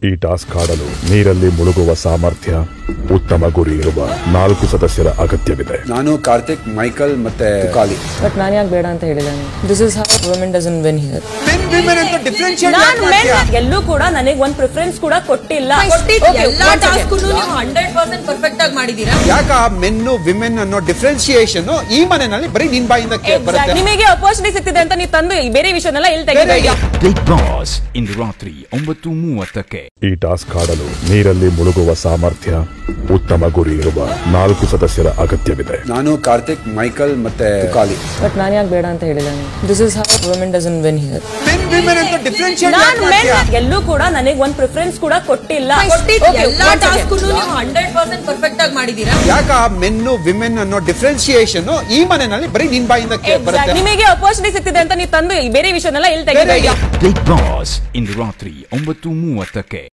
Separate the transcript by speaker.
Speaker 1: ಈ ಟಾಸ್ಕ್ ಆಡಲು ನೀರಲ್ಲಿ ಮುಳುಗುವ ಸಾಮರ್ಥ್ಯ ಉತ್ತಮ ಗುರಿ ಇರುವ ನಾಲ್ಕು ಸದಸ್ಯರ ಅಗತ್ಯವಿದೆ
Speaker 2: ನಾನು ಕಾರ್ತಿಕ್ ಮೈಕಲ್ ಮತ್ತೆ ಕಾಲಿ
Speaker 3: ಬಟ್ ನಾನು ಯಾಕೆ ಬೇಡ ಅಂತ ಹೇಳಿಲ್ಲ this is how women doesn't win here
Speaker 2: men women ಅಂತ ಡಿಫ್ರೆನ್ಶಿಯೇಟ್
Speaker 3: ನಾನು men ಎಲ್ಲೂ ಕೂಡ ನನಗೆ ಒಂದ್ ಪ್ರಿಫರೆನ್ಸ್ ಕೂಡ ಕೊಟ್ಟಿಲ್ಲ
Speaker 4: ಎಲ್ಲಾ ಟಾಸ್ಕ್ ನೀವು ಹಂಡ್ರೆಡ್ ಪರ್ಸೆಂಟ್ ಪರ್ಫೆಕ್ಟ್ ಆಗಿ ಮಾಡಿದೀರಾ
Speaker 2: ಯಾಕ ಮೆನ್ನು ವಿಮೆನ್ ಅನ್ನೋ ಡಿಫ್ರೆನ್ಶಿಯೇಷನ್ ಈ ಮನೆಯಲ್ಲಿ ಬರೀ ನಿನ್ ಬಾಯಿಂದ ಕೇ- ಬರುತ್ತೆ
Speaker 3: ನಿಮಗೆ ಅಪರ್ಚುನಿಟಿ ಸಿಕ್ತಿದೆ ಅಂತ ನೀವು ತಂದು ಈ ಬೇರೆ ವಿಷಯನೆಲ್ಲ ಇಲ್ಲಿ ತೆಗಿಬೇಡಿ
Speaker 5: ಬಿಗ್ ಬಾಸ್ ಇಂದು ರಾತ್ರಿ ಒಂಬತ್ತು ಮೂವತ್ತಕ್ಕೆ
Speaker 1: ಈ ಟಾಸ್ಕ್ ಆಡಲು ನೀರಲ್ಲಿ ಮುಳುಗುವ ಸಾಮರ್ಥ್ಯ ಉತ್ತಮ ಗುರಿ ಇರುವ ನಾಲ್ಕು ಸದಸ್ಯರ ಅಗತ್ಯವಿದೆ
Speaker 2: ನಾನು ಕಾರ್ತಿಕ್ ಮೈಕಲ್ ಮತ್ತೆ ಕಾಲಿ
Speaker 3: ಬಟ್ ನಾನು ಯಾಕೆ ಬೇಡ ಅಂತ ಹೇಳಿಲ್ಲ this is how women doesn't win here
Speaker 2: men women ಅಂತ ಡಿಫ್ರೆನ್ಶಿಯೇಟ್
Speaker 3: ನಾನು men ಎಲ್ಲೂ ಕೂಡ ನನಗೆ ಒಂದ್ ಪ್ರಿಫರೆನ್ಸ್ ಕೂಡ ಕೊಟ್ಟಿಲ್ಲ
Speaker 4: ಎಲ್ಲಾ ಟಾಸ್ಕ್ ನೀವು ಹಂಡ್ರೆಡ್ ಪರ್ಸೆಂಟ್ ಪರ್ಫೆಕ್ಟ್ ಆಗಿ ಮಾಡಿದೀರಾ
Speaker 2: ಯಾಕ ಮೆನ್ನು ವಿಮೆನ್ ಅನ್ನೋ ಡಿಫ್ರೆನ್ಶಿಯೇಷನ್ ಈ ಮನೆಯಲ್ಲಿ ಬರೀ ನಿನ್ ಬಾಯಿಂದ ಕೇ- ಬರುತ್ತೆ
Speaker 3: ನಿಮಗೆ ಅಪರ್ಚುನಿಟಿ ಸಿಕ್ತಿದೆ ಅಂತ ನೀವು ತಂದು ಈ ಬೇರೆ ವಿಷಯನೆಲ್ಲ ಇಲ್ಲಿ ತೆಗಿಬೇಡಿ
Speaker 5: ಬಿಗ್ ಬಾಸ್ ಇಂದು ರಾತ್ರಿ ಒಂಬತ್ತು ಮೂವತ್ತಕ್ಕೆ